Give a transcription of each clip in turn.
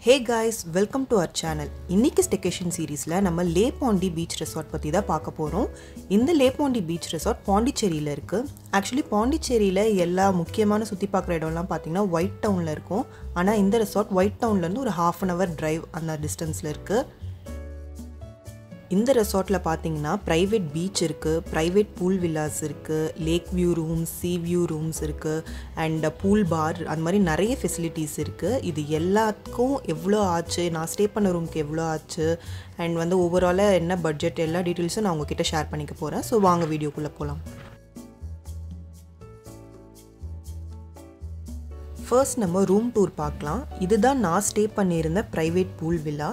hey guys welcome to our channel இன்னைக்கு staycation சீரீஸில் நம்ம லே பாண்டி பீச் ரெசார்ட் பற்றி தான் பார்க்க போகிறோம் இந்த லே பாண்டி பீச் ரெசார்ட் பாண்டிச்சேரியில் இருக்குது ஆக்சுவலி பாண்டிச்சேரியில் எல்லா முக்கியமான சுற்றி பார்க்குற இடம்லாம் பார்த்தீங்கன்னா ஒயிட் டவுனில் இருக்கும் ஆனால் இந்த ரெசார்ட் ஒயிட் டவுன்லேருந்து ஒரு ஹாஃப் அன் ஹவர் டிரைவ் அந்த டிஸ்டன்ஸில் இருக்குது இந்த ரெசார்ட்டில் பார்த்தீங்கன்னா ப்ரைவேட் பீச் இருக்குது ப்ரைவேட் பூல் வில்லாஸ் இருக்குது lake view rooms sea view rooms இருக்குது அண்ட் பூல் பார் அந்த மாதிரி நிறைய ஃபெசிலிட்டிஸ் இருக்குது இது எல்லாத்துக்கும் எவ்வளோ ஆச்சு நான் ஸ்டே பண்ண ரூமுக்கு எவ்வளோ ஆச்சு அண்ட் வந்து ஓவராலாக என்ன பட்ஜெட் எல்லா டீட்டெயில்ஸும் நான் உங்ககிட்ட ஷேர் பண்ணிக்க போகிறேன் ஸோ வாங்க வீடியோக்குள்ளே போகலாம் ஃபர்ஸ்ட் நம்ம ரூம் டூர் பார்க்கலாம் இதுதான் நான் ஸ்டே பண்ணியிருந்த ப்ரைவேட் பூல் வில்லா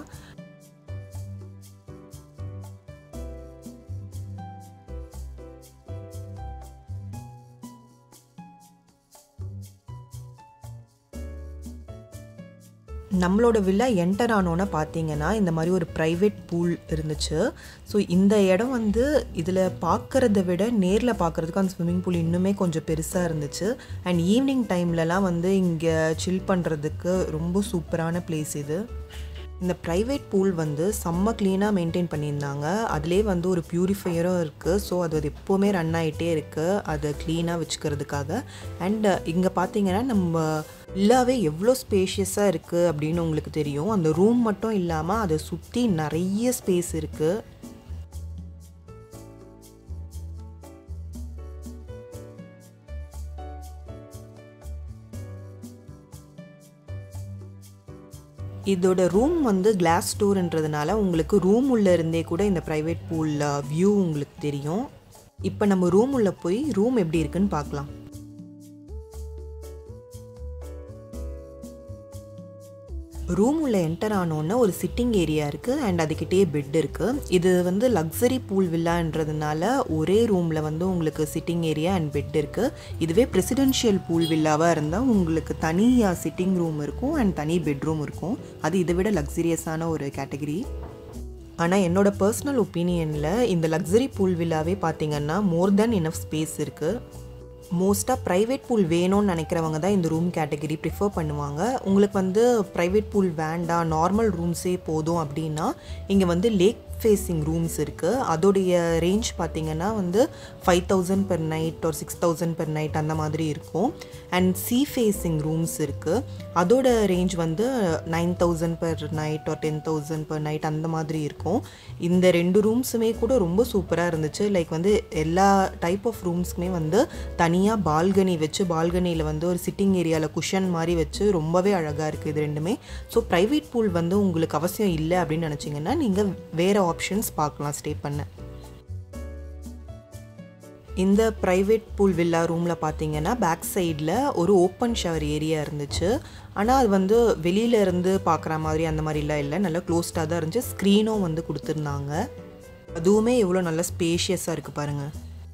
நம்மளோட வில்லா என்டர் ஆனோன்னு பார்த்தீங்கன்னா இந்த மாதிரி ஒரு ப்ரைவேட் பூல் இருந்துச்சு ஸோ இந்த இடம் வந்து இதில் பார்க்குறத விட நேரில் பார்க்குறதுக்கு அந்த ஸ்விம்மிங் பூல் இன்னுமே கொஞ்சம் பெருசாக இருந்துச்சு அண்ட் ஈவினிங் டைம்லலாம் வந்து இங்கே சில் பண்ணுறதுக்கு ரொம்ப சூப்பரான பிளேஸ் இது இந்த ப்ரைவேட் பூல் வந்து செம்ம க்ளீனாக மெயின்டைன் பண்ணியிருந்தாங்க அதிலே வந்து ஒரு ப்யூரிஃபையரும் இருக்குது ஸோ அது அது எப்போவுமே ரன் ஆகிட்டே இருக்குது அதை க்ளீனாக வச்சுக்கிறதுக்காக அண்ட் இங்கே பார்த்தீங்கன்னா நம்ம இல்லாவே எவ்வளோ ஸ்பேஷியஸாக இருக்குது அப்படின்னு உங்களுக்கு தெரியும் அந்த ரூம் மட்டும் இல்லாமல் அதை சுற்றி நிறைய ஸ்பேஸ் இருக்குது இதோட ரூம் வந்து கிளாஸ் டோர்ன்றதுனால உங்களுக்கு ரூம் உள்ளே இருந்தே கூட இந்த ப்ரைவேட் பூலில் வியூ உங்களுக்கு தெரியும் இப்போ நம்ம ரூம் உள்ளே போய் ரூம் எப்படி இருக்குன்னு பார்க்கலாம் ரூம் உள்ள என்டர் ஆனோன்னு ஒரு சிட்டிங் ஏரியா இருக்குது அண்ட் அதுக்கிட்டே பெட் இருக்குது இது வந்து லக்ஸரி பூல் வில்லான்றதுனால ஒரே ரூமில் வந்து உங்களுக்கு சிட்டிங் ஏரியா அண்ட் பெட் இருக்குது இதுவே பிரசிடென்ஷியல் பூல் வில்லாவாக இருந்தால் உங்களுக்கு தனியாக சிட்டிங் ரூம் இருக்கும் அண்ட் தனி பெட்ரூம் இருக்கும் அது இதை விட லக்ஸரியஸான ஒரு கேட்டகரி ஆனால் என்னோட பர்சனல் ஒப்பீனியனில் இந்த லக்ஸரி பூல் வில்லாவே பார்த்தீங்கன்னா மோர் தென் இனஃப் ஸ்பேஸ் இருக்குது மோஸ்ட்டாக ப்ரைவேட் பூல் வேணும்னு நினைக்கிறவங்க தான் இந்த ரூம் கேட்டகரி ப்ரிஃபர் பண்ணுவாங்க உங்களுக்கு வந்து ப்ரைவேட் பூல் வேண்டாம் நார்மல் ரூம்ஸே போதும் அப்படின்னா இங்கே வந்து லேக் ஃபேஸிங் ரூம்ஸ் இருக்குது அதோடைய ரேஞ்ச் பார்த்திங்கன்னா வந்து ஃபைவ் தௌசண்ட் பெர் நைட் ஒரு சிக்ஸ் தௌசண்ட் பெர் நைட் அந்த மாதிரி இருக்கும் அண்ட் சி ஃபேஸிங் ரூம்ஸ் இருக்குது அதோட ரேஞ்ச் வந்து நைன் தௌசண்ட் பெர் நைட் ஒரு டென் தௌசண்ட் பெர் நைட் அந்த மாதிரி இருக்கும் இந்த ரெண்டு ரூம்ஸுமே கூட ரொம்ப சூப்பராக இருந்துச்சு லைக் வந்து எல்லா டைப் ஆஃப் ரூம்ஸ்க்குமே வந்து தனியாக பால்கனி வச்சு பால்கனியில் வந்து ஒரு சிட்டிங் ஏரியாவில் குஷன் மாதிரி வச்சு ரொம்பவே அழகாக இருக்குது இது ரெண்டுமே ஸோ ப்ரைவேட் பூல் வந்து உங்களுக்கு அவசியம் இல்லை அப்படின்னு நினச்சிங்கன்னா நீங்கள் வேறு ஆப்ஷன்ஸ் பார்க்கலாம் ஸ்டே பண்ண இந்த ப்ரைவேட் பூல் வில்லா ரூமில் பார்த்தீங்கன்னா பேக் சைடில் ஒரு ஓப்பன் ஷவர் ஏரியா இருந்துச்சு ஆனால் அது வந்து வெளியில இருந்து பார்க்குற மாதிரி அந்த மாதிரிலாம் இல்லை நல்லா க்ளோஸ்டாக தான் இருந்துச்சு ஸ்க்ரீனும் வந்து கொடுத்துருந்தாங்க அதுவுமே எவ்வளோ நல்லா ஸ்பேஷியஸாக இருக்குது பாருங்கள்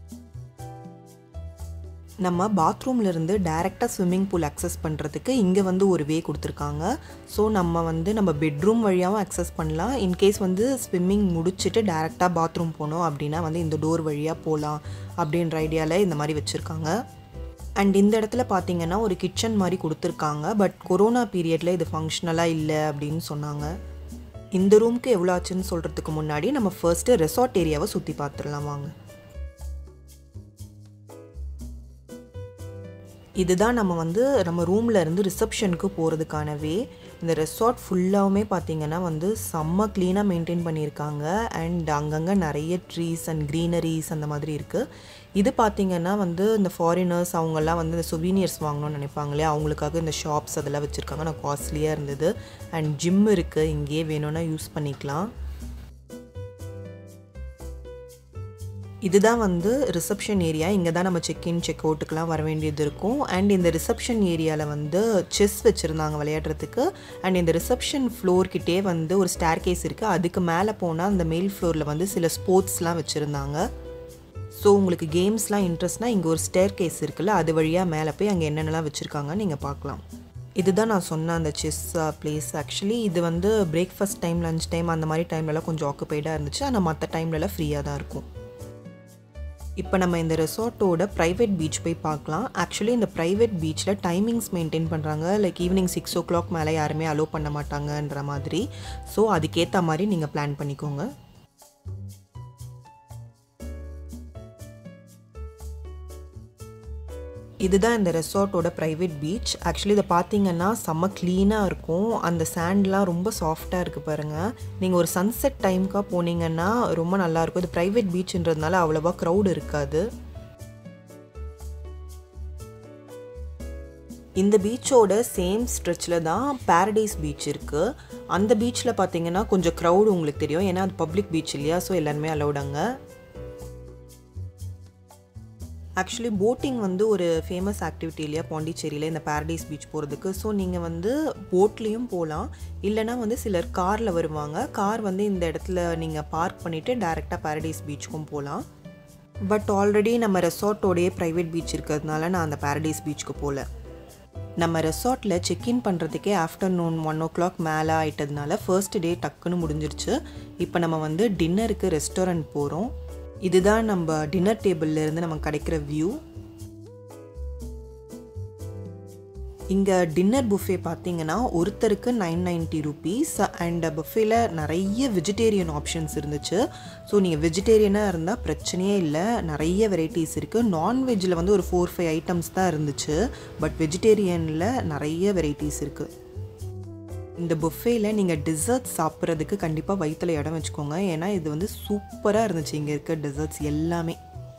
நம்ம பாத்ரூம்லேருந்து டேரெக்டாக ஸ்விம்மிங் பூல் அக்சஸ் பண்ணுறதுக்கு இங்கே வந்து ஒரு வே கொடுத்துருக்காங்க ஸோ நம்ம வந்து நம்ம பெட்ரூம் வழியாகவும் அக்சஸ் பண்ணலாம் இன்கேஸ் வந்து ஸ்விம்மிங் முடிச்சுட்டு டேரெக்டாக பாத்ரூம் போனோம் அப்படின்னா வந்து இந்த டோர் வழியாக போகலாம் அப்படின்ற ஐடியாவில் இந்த மாதிரி வச்சுருக்காங்க அண்ட் இந்த இடத்துல பார்த்தீங்கன்னா ஒரு கிச்சன் மாதிரி கொடுத்துருக்காங்க பட் கொரோனா பீரியடில் இது ஃபங்க்ஷனலாக இல்லை அப்படின்னு சொன்னாங்க இந்த ரூம்க்கு எவ்வளோ ஆச்சுன்னு சொல்கிறதுக்கு முன்னாடி நம்ம ஃபர்ஸ்ட்டு ரெசார்ட் ஏரியாவை சுற்றி பார்த்துடலாம் வாங்க இதுதான் நம்ம வந்து நம்ம ரூமில் இருந்து ரிசப்ஷனுக்கு போகிறதுக்கான வே இந்த ரெசார்ட் ஃபுல்லாகவுமே பார்த்திங்கன்னா வந்து செம்ம க்ளீனாக மெயின்டைன் பண்ணியிருக்காங்க அண்ட் அங்கங்கே நிறைய ட்ரீஸ் அண்ட் க்ரீனரிஸ் அந்த மாதிரி இருக்குது இது பார்த்திங்கன்னா வந்து இந்த ஃபாரினர்ஸ் அவங்கெல்லாம் வந்து இந்த சுவீனியர்ஸ் வாங்கணும்னு நினைப்பாங்களே அவங்களுக்காக இந்த ஷாப்ஸ் அதெல்லாம் வச்சுருக்காங்க நான் காஸ்ட்லியாக இருந்தது அண்ட் ஜிம் இருக்குது இங்கேயே வேணும்னா யூஸ் பண்ணிக்கலாம் இதுதான் வந்து ரிசப்ஷன் ஏரியா இங்கே தான் நம்ம செக்இன் செக் அவுட்டுக்கெலாம் வர வேண்டியது இருக்கும் அண்ட் இந்த ரிசப்ஷன் ஏரியாவில் வந்து செஸ் வச்சுருந்தாங்க விளையாடுறதுக்கு அண்ட் இந்த ரிசப்ஷன் ஃப்ளோர்கிட்டே வந்து ஒரு ஸ்டேர் கேஸ் இருக்குது அதுக்கு மேலே போனால் அந்த மேல் ஃப்ளோரில் வந்து சில ஸ்போர்ட்ஸ்லாம் வச்சுருந்தாங்க ஸோ உங்களுக்கு கேம்ஸ்லாம் இன்ட்ரெஸ்ட்னால் இங்கே ஒரு ஸ்டேர் கேஸ் இருக்குல்ல அது வழியாக மேலே போய் அங்கே என்னென்னலாம் வச்சுருக்காங்கன்னு நீங்கள் பார்க்கலாம் இதுதான் நான் சொன்ன அந்த செஸ் பிளேஸ் ஆக்சுவலி இது வந்து பிரேக்ஃபாஸ்ட் டைம் லஞ்ச் டைம் அந்த மாதிரி டைம்லலாம் கொஞ்சம் ஆக்குப்பைடாக இருந்துச்சு ஆனால் மற்ற டைம்லலாம் ஃப்ரீயாக தான் இருக்கும் இப்போ நம்ம இந்த ரெசார்ட்டோட ப்ரைவேட் பீச் போய் பார்க்கலாம் ஆக்சுவலி இந்த ப்ரைவேட் பீச்சில் டைமிங்ஸ் மெயின்டைன் பண்ணுறாங்க like evening six o'clock மேலே யாருமே அலோவ் பண்ண மாட்டாங்கன்ற மாதிரி ஸோ அதுக்கேற்ற மாதிரி நீங்கள் பிளான் பண்ணிக்கோங்க இதுதான் இந்த ரெசார்ட்டோட ப்ரைவேட் பீச் ஆக்சுவலி இதை பார்த்தீங்கன்னா செம்ம க்ளீனாக இருக்கும் அந்த சேண்ட்லாம் ரொம்ப சாஃப்டாக இருக்குது பாருங்கள் நீங்கள் ஒரு சன்செட் டைமுக்காக போனீங்கன்னா ரொம்ப நல்லாயிருக்கும் இது ப்ரைவேட் பீச்சுன்றதுனால அவ்வளோவா க்ரௌட் இருக்காது இந்த பீச்சோட சேம் ஸ்ட்ரெச்சில் தான் பாரடைஸ் பீச் இருக்குது அந்த பீச்சில் பார்த்தீங்கன்னா கொஞ்சம் க்ரௌடு உங்களுக்கு தெரியும் ஏன்னா அது பப்ளிக் பீச் இல்லையா ஸோ எல்லாருமே அலௌடாங்க ஆக்சுவலி போட்டிங் வந்து ஒரு ஃபேமஸ் ஆக்டிவிட்டி இல்லையா பாண்டிச்சேரியில் இந்த பாரடைஸ் பீச் போகிறதுக்கு ஸோ நீங்கள் வந்து போட்லேயும் போகலாம் இல்லைனா வந்து சிலர் காரில் வருவாங்க கார் வந்து இந்த இடத்துல நீங்கள் பார்க் பண்ணிவிட்டு டேரெக்டாக பாரடைஸ் பீச்சுக்கும் போகலாம் பட் ஆல்ரெடி நம்ம ரெசார்ட்டோடைய ப்ரைவேட் பீச் இருக்கிறதுனால நான் அந்த பாரடைஸ் பீச்சுக்கு போகல நம்ம ரெசார்ட்டில் செக்இன் பண்ணுறதுக்கே ஆஃப்டர்நூன் ஒன் ஓ கிளாக் மேலே ஆயிட்டதுனால ஃபர்ஸ்ட் டே டக்குன்னு முடிஞ்சிருச்சு இப்போ நம்ம வந்து டின்னருக்கு ரெஸ்டாரண்ட் போகிறோம் இதுதான் நம்ம டின்னர் டேபிள்ல இருந்து நமக்கு கிடைக்கிற வியூ இங்கே டின்னர் புஃபே பார்த்தீங்கன்னா ஒருத்தருக்கு நைன் நைன்ட்டி ருபீஸ் அண்ட் புஃபேல நிறைய வெஜிடேரியன் ஆப்ஷன்ஸ் இருந்துச்சு ஸோ நீங்கள் வெஜிடேரியனாக இருந்தால் பிரச்சனையே இல்லை நிறைய வெரைட்டிஸ் இருக்குது நான்வெஜ்ஜில் வந்து ஒரு ஃபோர் ஃபைவ் ஐட்டம்ஸ் தான் இருந்துச்சு பட் வெஜிடேரியனில் நிறைய வெரைட்டிஸ் இருக்குது இந்த புஃபேல நீங்கள் டிசர்ட்ஸ் சாப்பிட்றதுக்கு கண்டிப்பாக வயிற்றுல இடம் வச்சுக்கோங்க ஏன்னா இது வந்து சூப்பராக இருந்துச்சு இங்கே இருக்க டிசர்ட்ஸ் எல்லாமே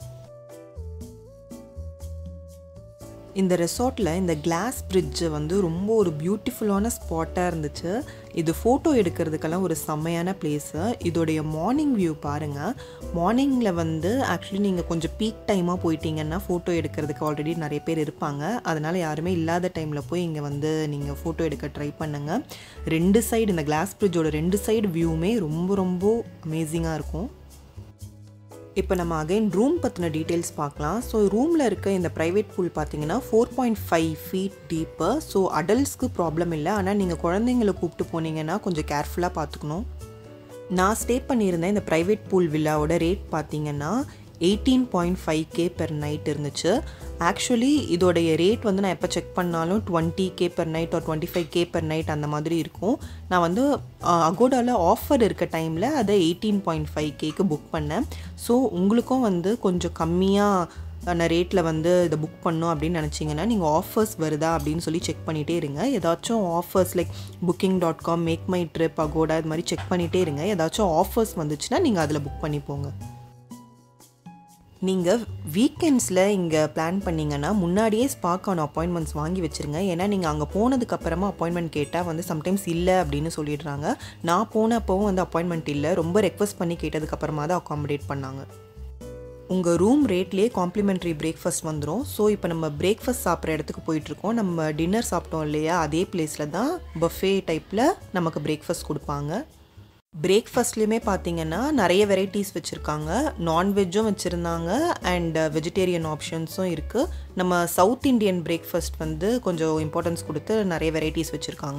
இந்த ரெசார்ட்டில் இந்த கிளாஸ் பிரிட்ஜு வந்து ரொம்ப ஒரு பியூட்டிஃபுல்லான ஸ்பாட்டாக இருந்துச்சு இது ஃபோட்டோ எடுக்கிறதுக்கெல்லாம் ஒரு செம்மையான பிளேஸு இதோடைய மார்னிங் வியூ பாருங்கள் மார்னிங்கில் வந்து ஆக்சுவலி நீங்கள் கொஞ்சம் பீக் டைமாக போயிட்டீங்கன்னா ஃபோட்டோ எடுக்கிறதுக்கு ஆல்ரெடி நிறைய பேர் இருப்பாங்க அதனால் யாருமே இல்லாத டைமில் போய் இங்கே வந்து நீங்கள் ஃபோட்டோ எடுக்க ட்ரை பண்ணுங்கள் ரெண்டு சைடு இந்த கிளாஸ் பிரிட்ஜோட ரெண்டு சைடு வியூவுமே ரொம்ப ரொம்ப அமேசிங்காக இருக்கும் இப்போ நம்ம அகைன் ரூம் பற்றின டீட்டெயில்ஸ் பார்க்கலாம் ஸோ ரூமில் இருக்க இந்த ப்ரைவேட் பூல் பார்த்தீங்கன்னா four point five feet deep so அடல்ட்ஸ்க்கு ப்ராப்ளம் இல்லை ஆனால் நீங்கள் குழந்தைங்களை கூப்பிட்டு போனீங்கன்னா கொஞ்சம் கேர்ஃபுல்லாக பார்த்துக்கணும் நான் ஸ்டே பண்ணியிருந்தேன் இந்த ப்ரைவேட் பூல் வில்லாவோட ரேட் பார்த்தீங்கன்னா eighteen point five K per night இருந்துச்சு ஆக்சுவலி இதோடைய ரேட் வந்து நான் எப்போ செக் பண்ணாலும் டுவெண்ட்டி கே பெர் நைட் ஒரு twenty five K per night அந்த மாதிரி இருக்கும் நான் வந்து அகோடாவில் ஆஃபர் இருக்க டைமில் அதை எயிட்டீன் பாயிண்ட் ஃபைவ் கேக்கு புக் பண்ணேன் ஸோ உங்களுக்கும் வந்து கொஞ்சம் கம்மியாக ஆன ரேட்டில் வந்து இதை புக் பண்ணோம் அப்படின்னு நினச்சிங்கன்னா நீங்கள் ஆஃபர்ஸ் வருதா அப்படின்னு சொல்லி செக் பண்ணிகிட்டே இருங்க ஏதாச்சும் offers like Booking dot com Make My Trip Agoda இது மாதிரி செக் பண்ணிகிட்டே இருங்க ஏதாச்சும் ஆஃபர்ஸ் வந்துச்சுன்னா நீங்கள் அதில் புக் பண்ணி போங்க நீங்கள் வீக்கெண்ட்ஸில் இங்கே பிளான் பண்ணிங்கன்னா முன்னாடியே ஸ்பாக்கான அப்பாயின்மெண்ட்ஸ் வாங்கி வச்சுருங்க ஏன்னா நீங்கள் அங்கே போனதுக்கப்புறமா அப்பாயின்மெண்ட் கேட்டால் வந்து சம்டைம்ஸ் இல்லை அப்படின்னு சொல்லிடுறாங்க நான் போனப்பவும் வந்து அப்பாயின்மெண்ட் இல்லை ரொம்ப ரெக்வஸ்ட் பண்ணி கேட்டதுக்கப்புறமா தான் அக்காமடேட் பண்ணாங்க உங்கள் ரூம் ரேட்லேயே காம்ப்ளிமெண்ட்ரி பிரேக்ஃபாஸ்ட் வந்துடும் ஸோ இப்போ நம்ம பிரேக்ஃபாஸ்ட் சாப்பிட்ற இடத்துக்கு போயிட்டுருக்கோம் நம்ம டின்னர் சாப்பிட்டோம் இல்லையா அதே பிளேஸில் தான் பஃபே டைப்பில் நமக்கு பிரேக்ஃபாஸ்ட் கொடுப்பாங்க பிரேக்ஃபாஸ்ட்லேயுமே பார்த்தீங்கன்னா நிறைய வெரைட்டிஸ் வச்சுருக்காங்க நான்வெஜ்ஜும் வச்சுருந்தாங்க அண்ட் வெஜிடேரியன் ஆப்ஷன்ஸும் இருக்குது நம்ம சவுத் இண்டியன் பிரேக்ஃபாஸ்ட் வந்து கொஞ்சம் இம்பார்ட்டன்ஸ் கொடுத்து நிறைய வெரைட்டிஸ் வச்சுருக்காங்க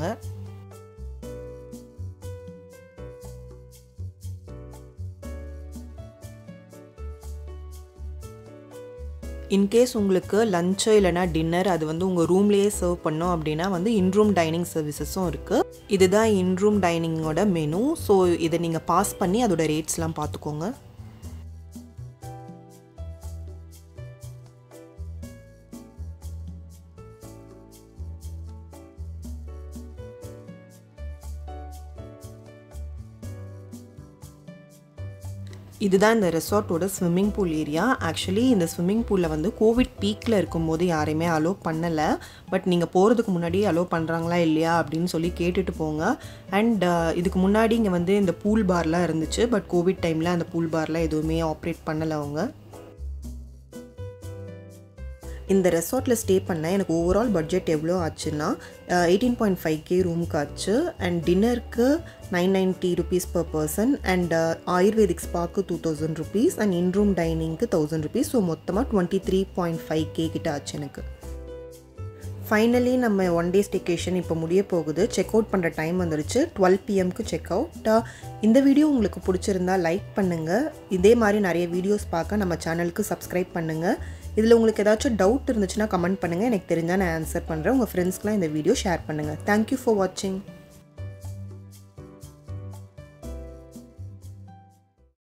இன்கேஸ் உங்களுக்கு லஞ்சோ இல்லைனா டின்னர் அது வந்து உங்கள் ரூம்லேயே சர்வ் பண்ணோம் அப்படின்னா வந்து இன்ரூம் டைனிங் சர்வீசஸும் இருக்குது இதுதான் இன்ரூம் டைனிங்கோட மெனு ஸோ இதை நீங்கள் பாஸ் பண்ணி அதோட ரேட்ஸ்லாம் பார்த்துக்கோங்க இதுதான் இந்த ரெசார்ட்டோட ஸ்விம்மிங் பூல் ஏரியா ஆக்சுவலி இந்த ஸ்விம்மிங் பூலில் வந்து கோவிட் பீக்கில் இருக்கும்போது யாரையுமே அலோவ் பண்ணலை பட் நீங்கள் போகிறதுக்கு முன்னாடி அலோவ் பண்ணுறாங்களா இல்லையா அப்படின்னு சொல்லி கேட்டுட்டு போங்க அண்ட் இதுக்கு முன்னாடி இங்கே வந்து இந்த பூல் பார்லாம் இருந்துச்சு பட் கோவிட் டைமில் அந்த பூல் பார்லாம் எதுவுமே ஆப்ரேட் பண்ணலை அவங்க இந்த ரெசார்ட்டில் ஸ்டே பண்ண எனக்கு ஓவரால் பட்ஜெட் எவ்வளோ ஆச்சுன்னா எயிட்டீன் பாயிண்ட் ஃபைவ் கே ரூமுக்கு ஆச்சு அண்ட் டின்னருக்கு nine ninety rupees per person and ayurvedic ஸ்பாக்கு two thousand rupees and in room டைனிங்க்கு தௌசண்ட் ருபீஸ் ஸோ மொத்தமாக twenty three point five K கிட்ட ஆச்சு எனக்கு ஃபைனலி நம்ம ஒன் டே ஸ்டேக்கேஷன் இப்போ முடிய போகுது செக் அவுட் பண்ணுற டைம் வந்துருச்சு டுவெல் பிஎம்க்கு செக் அவுட் இந்த வீடியோ உங்களுக்கு பிடிச்சிருந்தா லைக் பண்ணுங்கள் இதே மாதிரி நிறைய வீடியோஸ் பார்க்க நம்ம சேனலுக்கு சப்ஸ்கிரைப் பண்ணுங்கள் இதில் உங்களுக்கு ஏதாச்சும் டவுட் இருந்துச்சுன்னா கமெண்ட் பண்ணுங்கள் எனக்கு தெரிஞ்சால் நான் ஆன்சர் பண்ணுறேன் உங்கள் ஃப்ரெண்ட்ஸ்க்குலாம் இந்த வீடியோ ஷேர் பண்ணுங்கள் தேங்க்யூ ஃபார் வாட்சிங்